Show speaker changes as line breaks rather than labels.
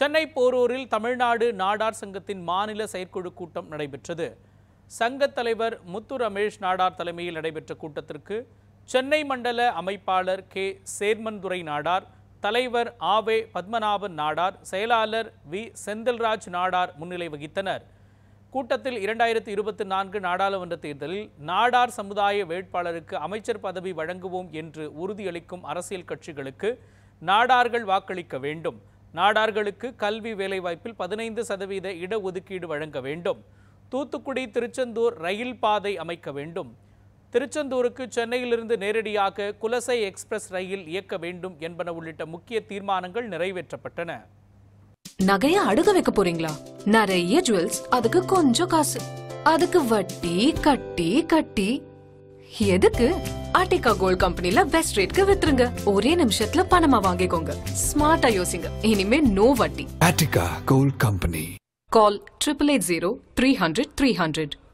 சென்னை போரூரில் தமிழ்நாடு நாடார் சங்கத்தின் மாநில செயற்குழு கூட்டம் நடைபெற்றது சங்கத் தலைவர் முத்து ரமேஷ் நாடார் தலைமையில் நடைபெற்ற கூட்டத்திற்கு சென்னை மண்டல அமைப்பாளர் கே சேர்மன்துரை நாடார் தலைவர் ஆவே பத்மநாபன் நாடார் செயலாளர் வி செந்தில்ராஜ் நாடார் முன்னிலை வகித்தனர் கூட்டத்தில் இரண்டாயிரத்தி இருபத்தி நான்கு நாடாளுமன்ற தேர்தலில் நாடார் சமுதாய வேட்பாளருக்கு அமைச்சர் பதவி வழங்குவோம் என்று உறுதியளிக்கும் அரசியல் கட்சிகளுக்கு நாடார்கள் வாக்களிக்க வேண்டும் நாடார்களுக்கு கல்வி வேலைவாய்ப்பில் பதினைந்து சதவீத இடஒதுக்கீடு வழங்க வேண்டும் தூத்துக்குடி திருச்செந்தூர் ரயில் பாதை அமைக்க வேண்டும் திருச்செந்தூருக்கு சென்னையிலிருந்து நேரடியாக குலசை எக்ஸ்பிரஸ் ரயில் இயக்க வேண்டும் என்பன உள்ளிட்ட முக்கிய தீர்மானங்கள் நிறைவேற்றப்பட்டன
நகைய அடுக வைக்க போறீங்களா நிறைய ஜுவல்ஸ் அதுக்கு கொஞ்சம் காசு அதுக்கு வட்டி கட்டி கட்டி எதுக்கு ஆர்டிகா கோல்ட் கம்பெனில பெஸ்ட் ரேட்க்கு வித்துருங்க ஒரே நிமிஷத்துல பணமா வாங்கிக்கோங்க ஸ்மார்ட்டா யோசிங்க இனிமே நோ வட்டி
Attica Gold Company.
Call triple eight zero three hundred three hundred